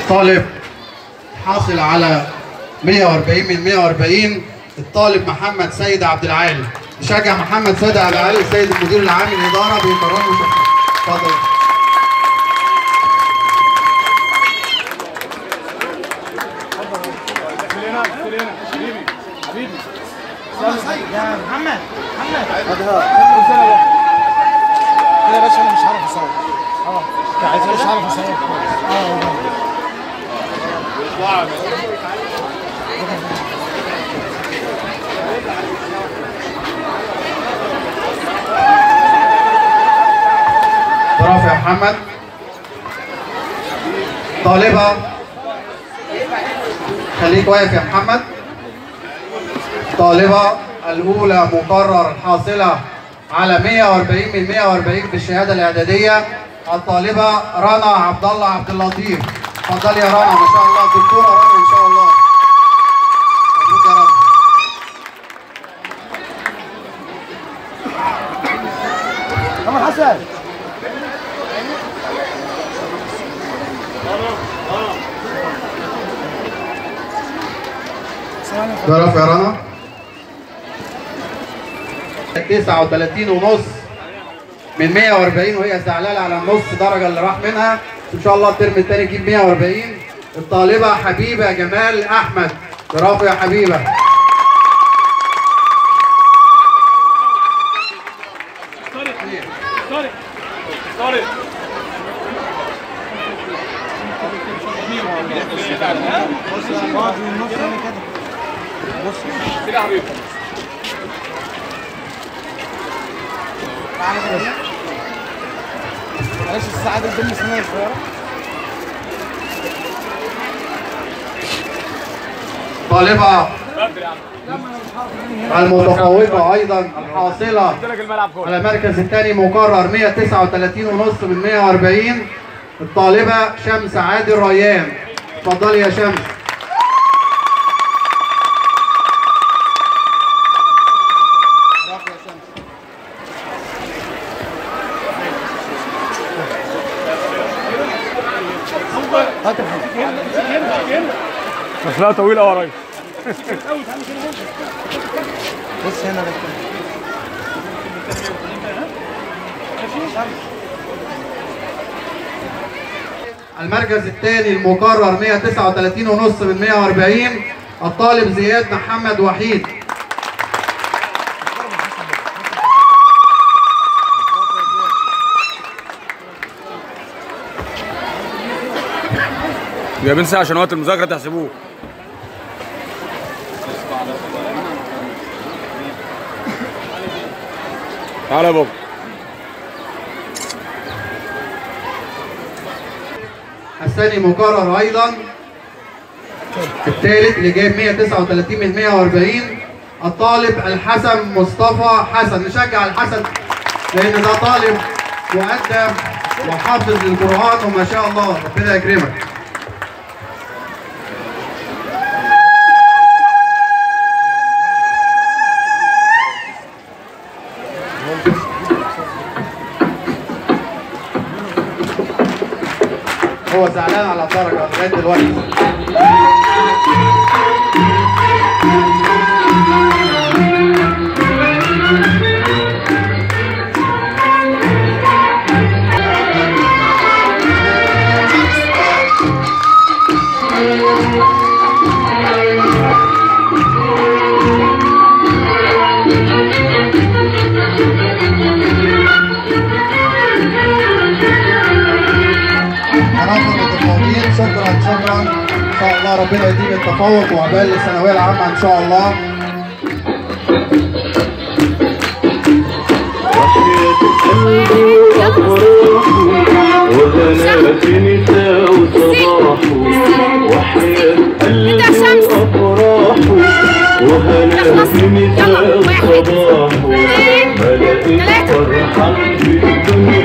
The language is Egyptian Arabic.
طالب حاصل على 140 من 140 الطالب محمد سيد عبد العالي نشجع محمد سيد عبد العالي السيد المدير العام للاداره بكرامه وشكرا اتفضل يا محمد محمد كده يا باشا انا مش عارف اصور اه عايز مش عارف اصور اه برافو يا محمد طالبة خليك واقف يا محمد طالبة الأولى مقرر حاصلة على 140 من 140 في الشهادة الإعدادية الطالبة رنا عبد الله عبد اللطيف اتفضلي يا رنا ما شاء الله دكتورة رنا إن شاء الله مبروك يا رب محمد حسن تعرف يا رنا 39 ونص من 140 وهي زعلانه على النص درجه اللي راح منها ان شاء الله الترم الثاني تجيب 140 الطالبه حبيبه جمال احمد برافو يا حبيبه اه في النص هنا كده بص كده يا حبيبي تعالى كده معلش الساعه دي الدنيا سنه صغيره طالبه بدري يا عم المتفوقه ايضا الحاصله قلت لك الملعب كله على المركز الثاني مقرر 139 ونص من 140 الطالبة شمس عادل ريان اتفضلي يا شمس برافو يا شمس. هات الحاجة. لا طويله قوي يا ريس بص هنا ده كده المركز الثاني المقرر 139 ونص من 140 الطالب زياد محمد وحيد جايبين ساعه عشان وقت المذاكره تحسبوه تعالى يا بابا الثاني مقرر ايضا الثالث اللي جايب 139 من 140 الطالب الحسن مصطفى حسن نشجع الحسن لان ده طالب مؤدب وحافظ للقران وما شاء الله ربنا يكرمك هو زعلان على الدرجه لغايه دلوقتي حراسه المتفوقين شكرا شكرا ان شاء الله ربنا يديم التفوق وعقبال الثانويه العامه ان شاء الله وهناتني وصباح وحياة قلبي وافراح وهناتني وصباح ما لقيت فرحان في الدنيا